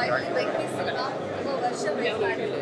Finally ಬೆಂಕಿ cinema ತುಂಬ ವರ್ಷ ವೇಟ್ ಮಾಡಿದ್ರು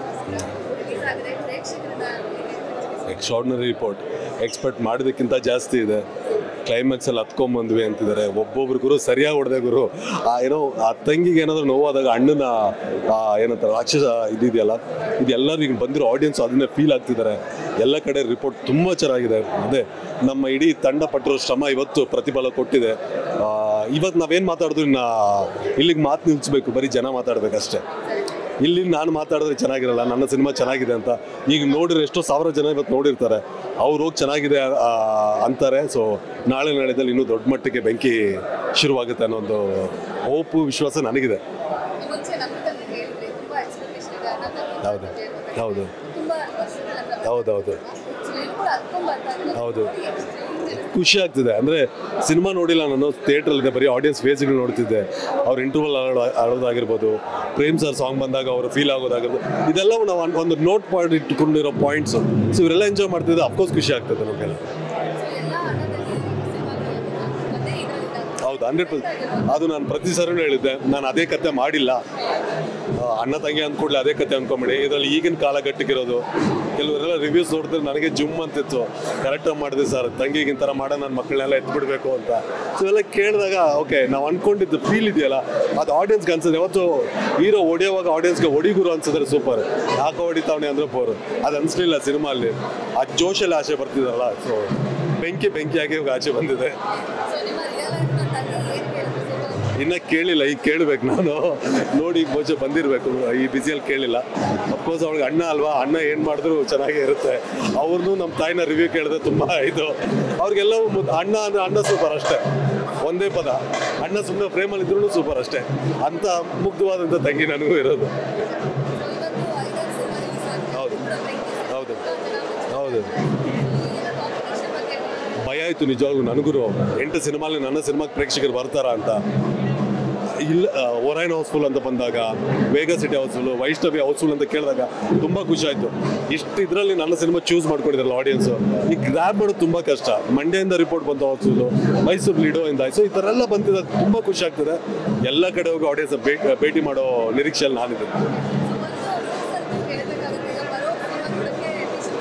ರಿಲೀಸ್ ಆಗಿದೆ ಪ್ರೇಕ್ಷಕರನ್ನ ಎಕ್ಸ್ಟ್ರಾರ್ಡಿನರಿ ರಿಪೋರ್ಟ್ ಎಕ್ಸ್ಪೆಕ್ಟ್ ಮಾಡೋದಕ್ಕಿಂತ ಜಾಸ್ತಿ ಇದೆ ಕ್ಲೈಮ್ಯಾಕ್ಸಲ್ಲಿ ಹತ್ಕೊಂಬಂದ್ವಿ ಅಂತಿದ್ದಾರೆ ಒಬ್ಬೊಬ್ರು ಗುರು ಸರಿಯಾಗಿ ಹೊಡೆದೆ ಗುರು ಆ ಏನೋ ಆ ತಂಗಿಗೆ ಏನಾದರೂ ನೋವಾದಾಗ ಅಣ್ಣನ ಆ ಏನಂತಾರೆ ರಾಕ್ಷಸ ಇದಿದೆಯಲ್ಲ ಇದೆಲ್ಲರೂ ಈಗ ಬಂದಿರೋ ಆಡಿಯನ್ಸ್ ಅದನ್ನೇ ಫೀಲ್ ಆಗ್ತಿದ್ದಾರೆ ಎಲ್ಲ ಕಡೆ ರಿಪೋರ್ಟ್ ತುಂಬ ಚೆನ್ನಾಗಿದೆ ಅದೇ ನಮ್ಮ ಇಡೀ ತಂಡ ಪಟ್ಟಿರೋ ಶ್ರಮ ಇವತ್ತು ಪ್ರತಿಫಲ ಕೊಟ್ಟಿದೆ ಆ, ಇವತ್ತು ನಾವೇನು ಮಾತಾಡಿದ್ರು ಇನ್ನು ಇಲ್ಲಿಗೆ ಮಾತು ನಿಲ್ಲಿಸ್ಬೇಕು ಬರೀ ಜನ ಮಾತಾಡ್ಬೇಕಷ್ಟೇ ಇಲ್ಲಿ ನಾನು ಮಾತಾಡಿದ್ರೆ ಚೆನ್ನಾಗಿರಲ್ಲ ನನ್ನ ಸಿನಿಮಾ ಚೆನ್ನಾಗಿದೆ ಅಂತ ಈಗ ನೋಡಿದ್ರೆ ಎಷ್ಟೋ ಸಾವಿರ ಜನ ಇವತ್ತು ನೋಡಿರ್ತಾರೆ ಅವ್ರು ಹೋಗಿ ಚೆನ್ನಾಗಿದೆ ಆ, ಅಂತಾರೆ ಸೊ ನಾಳೆ ನಾಳೆದಲ್ಲಿ ಇನ್ನೂ ದೊಡ್ಡ ಮಟ್ಟಿಗೆ ಬೆಂಕಿ ಶುರುವಾಗುತ್ತೆ ಅನ್ನೋ ಒಂದು ಹೋಪು ವಿಶ್ವಾಸ ನನಗಿದೆ ಮುಂಚೆ ನಮ್ಮದಲ್ಲಿ ಹೇಳಿದ್ರಿ ತುಂಬ ಎಕ್ಸ್ಪೆಕ್ಟೇಷನ್ ಇದೆ ಅನ್ನೋದನ್ನ ಹೌದು ಹೌದು ತುಂಬ ವರ್ಷಗಳ ನಂತರ ಹೌದೌದು ಸೊ ಇಲ್ಲಿ ಕೂಡ ಹತ್ಕೊಂಡ್ ಬರ್ತಾ ಇದ್ದಾರೆ ಹೌದು. ನೋಡಿ ಎಷ್ಟು ಖುಷಿ ಆಗ್ತಿದೆ ಅಂದರೆ ಸಿನಿಮಾ ನೋಡಿಲ್ಲ ನಾನು ಥಿಯೇಟ್ರಲ್ಲಿದೆ ಬರೀ ಆಡಿಯನ್ಸ್ ಫೇಸ್ಗಳು ನೋಡ್ತಿದ್ದೆ ಅವ್ರ ಇಂಟರ್ವಲ್ ಆಡೋದಾಗಿರ್ಬೋದು ಪ್ರೇಮ್ ಸರ್ ಸಾಂಗ್ ಬಂದಾಗ ಅವರು ಫೀಲ್ ಆಗೋದಾಗಿರ್ಬೋದು ಇದೆಲ್ಲವೂ ನಾವು ಅನ್- ಒಂದು ನೋಟ್ ಪಾಯಿಂಟ್ ಇಟ್ಕೊಂಡಿರೋ ಪಾಯಿಂಟ್ಸು ಸೊ ಇವರೆಲ್ಲ ಎಂಜಾಯ್ ಮಾಡ್ತಿದ್ದೆ ಅಫ್ಕೋರ್ಸ್ ಖುಷಿ ಆಗ್ತದೆ ನಮಗೆಲ್ಲ ಸೊ ಎಲ್ಲ ಹಣದಲ್ಲಿ ಸಿನಿಮಾಗಳು ಮತ್ತೆ ಇದರಲ್ಲಿ ಹೌದು ಹಂಡ್ರೆಡ್ ಪರ್ಸೆಂಟ್ ಅದು ನಾನು ಪ್ರತಿ ಸರಿನೂ ಹೇಳಿದ್ದೆ ನಾನು ಅದೇ ಕತೆ ಮಾಡಿಲ್ಲ ಆ, ಅಣ್ಣ ತಂಗಿ ಅಂದ್ಕೂಡ್ಲೆ ಅದೇ ಕತೆ ಅನ್ಕೊಂಬಿಡಿ ಇದರಲ್ಲಿ ಈಗಿನ ಕಾಲಘಟ್ಟಕ್ಕಿರೋದು ಕೆಲವರೆಲ್ಲ ರಿವ್ಯೂಸ್ ನೋಡಿದ್ರೆ ನನಗೆ ಜುಮ್ ಅಂತಿತ್ತು ಕರೆಕ್ಟಾಗಿ ಮಾಡಿದೆ ಸರ್ ತಂಗಿಗಿನ ಥರ ಮಾಡೋ ನನ್ನ ಮಕ್ಕಳನ್ನೆಲ್ಲ ಎತ್ಬಿಡ್ಬೇಕು ಅಂತ ಸೊ ಇವೆಲ್ಲ ಕೇಳಿದಾಗ ಓಕೆ ನಾವು ಅನ್ಕೊಂಡಿದ್ದು ಫೀಲ್ ಇದೆಯಲ್ಲ ಅದು ಆಡಿಯನ್ಸ್ಗೆ ಅನ್ಸುತ್ತೆ ಯಾವತ್ತು ಹೀರೋ ಹೊಡೆಯುವಾಗ ಆಡಿಯನ್ಸ್ಗೆ ಹೊಡಿಗುರು ಅನ್ಸಿದ್ರೆ ಸೂಪರ್ ಯಾಕೆ ಹೊಡಿತಾವಣೆ ಅಂದ್ರೆ ಬೋರು ಅದು ಅನ್ಸ್ಲಿಲ್ಲ ಸಿನಿಮಾ ಅಲ್ಲಿ ಆ ಜೋಶಲ್ಲಿ ಆಸೆ ಬರ್ತಿದಾರಲ್ಲ ಸೊ ಬೆಂಕಿ ಬೆಂಕಿಯಾಗಿ ಇವಾಗ ಆಚೆ ಬಂದಿದೆ ಸೊ ನಿಮ್ಮ ರಿಯಲ್ ಲೈಫ್ನ ತಂದೆ ಏನು ಕೇಳಿದ್ರು ಸೊ ಇನ್ನ ಕೇಳಿಲ್ಲ ಈಗ ಕೇಳಬೇಕು ನಾನು ನೋಡಿ ಈಗ ಬಹುಶಃ ಬಂದಿರಬೇಕು ಈ ಬಿಸಿಯಲ್ಲಿ ಕೇಳಿಲ್ಲ ಅಫ್ಕೋರ್ಸ್ ಅವಳಿಗೆ ಅಣ್ಣ ಅಲ್ವಾ ಅಣ್ಣ ಏನು ಮಾಡಿದ್ರು ಚೆನ್ನಾಗೇ ಇರುತ್ತೆ ಅವ್ರನ್ನೂ ನಮ್ಮ ತಾಯಿನ ರಿವ್ಯೂ ಕೇಳಿದ್ರೆ ತುಂಬ ಇದು ಅವ್ರಿಗೆಲ್ಲವೂ ಮುದ್- ಅಣ್ಣ ಅಂದ್ರೆ ಅಣ್ಣ ಸೂಪರ್ ಅಷ್ಟೇ ಒಂದೇ ಪದ ಅಣ್ಣ ಸುಮ್ಮನೆ ಫ್ರೇಮಲ್ಲಿ ಇದ್ರೂ ಸೂಪರ್ ಅಷ್ಟೇ ಅಂತ ಮುಗ್ಧವಾದಂಥ ತಂಗಿ ನನಗೂ ಇರೋದು ಇವತ್ತು ಐದಾರು ಸಿನಿಮಾ ರಿಲೀಸ್ ಆಗಿದೆ ಹೌದು. ಕೂಡ ಬೆಂಕಿ ಸಿನಿಮಾ ಹೌದು. ತುಂಬ ಜನ ಮೆಚ್ಚಿದ್ದಾರೆ. ಹೌದು ಈಗಿನ ಕಾಂಪಿಟೇಷನ್ ಬಗ್ಗೆ ಭಯ ಆಯಿತು ನಿಜವಾಗ್ಲೂ ನನಗೂ ಎಂಟು ಸಿನಿಮಾಲಿ ನನ್ನ ಸಿನಿಮಾಗೆ ಪ್ರೇಕ್ಷಕರು ಬರ್ತಾರಾ ಅಂತ ಇಲ್ಲ ಒರೈನ್ ಹೌಸ್ಫುಲ್ ಅಂತ ಬಂದಾಗ ವೇಗ ಸಿಟಿ ಹೌಸ್ಫುಲ್ ವೈಷ್ಣವಿ ಹೌಸ್ಫುಲ್ ಅಂತ ಕೇಳಿದಾಗ ತುಂಬ ಖುಷಿ ಆಯಿತು ಇಷ್ಟು ಇದರಲ್ಲಿ ನನ್ನ ಸಿನಿಮಾ ಚೂಸ್ ಮಾಡ್ಕೊಂಡಿದ್ರಲ್ಲ ಆಡಿಯನ್ಸು ಈ ಗ್ರ್ಯಾಬ್ ಮಾಡೋದು ತುಂಬ ಕಷ್ಟ ಮಂಡ್ಯದಿಂದ ರಿಪೋರ್ಟ್ ಬಂತು ಹೌಸ್ಫುಲ್ಲು ಮೈಸೂರು ಲೀಡೋ ಇಂದ ಸೊ ಈ ಥರ ಎಲ್ಲ ಬಂದಿದ್ದಾಗ ತುಂಬ ಖುಷಿ ಆಗ್ತದೆ ಎಲ್ಲ ಕಡೆ ಹೋಗಿ ಆಡಿಯನ್ಸ್ ಭೇಟಿ ಮಾಡೋ ನಿರೀಕ್ಷೆಯಲ್ಲಿ ನಾನಿದ್ದೀನಿ ಒಂದು ಕೇಳಬೇಕಾಗುತ್ತೆ ಈಗ ಬರೋ ಸಿನಿಮಾಗಳಿಗೆ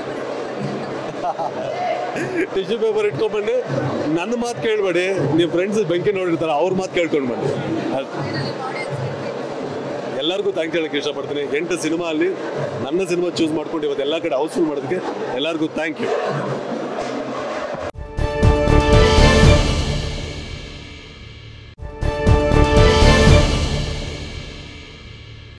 ಟಿಶ್ಯೂ ಟಿಶ್ಯೂ ಪೇಪರ್ ಇಟ್ಕೊಂಡು ಬನ್ನಿ ಅಂತ ಪೇಪರ್ ಇಟ್ಕೊಂಡ್ಬಂದು ನನ್ನ ಮಾತು ಕೇಳಬೇಡಿ ನೀವು ಫ್ರೆಂಡ್ಸ್ ಬೆಂಕಿ ನೋಡಿರ್ತಾರೆ ಅವ್ರ ಮಾತು ಕೇಳ್ಕೊಂಡು ಬನ್ನಿ ಅದ್- ಫೈನಲಿ ಆಡಿಯನ್ಸ್ ಎಲ್ಲರಿಗೂ ಥ್ಯಾಂಕ್ಸ್ ಹೇಳಕ್ಕೆ ಇಷ್ಟಪಡ್ತೀನಿ ಎಂಟು ಸಿನಿಮಾ ಅಲ್ಲಿ ನನ್ನ ಸಿನಿಮಾ ಚೂಸ್ ಮಾಡ್ಕೊಂಡು ಇವತ್ತು ಎಲ್ಲ ಕಡೆ ಹೌಸ್ಫುಲ್ ಮಾಡೋದಕ್ಕೆ ಎಲ್ಲರಿಗೂ ಥ್ಯಾಂಕ್ ಯು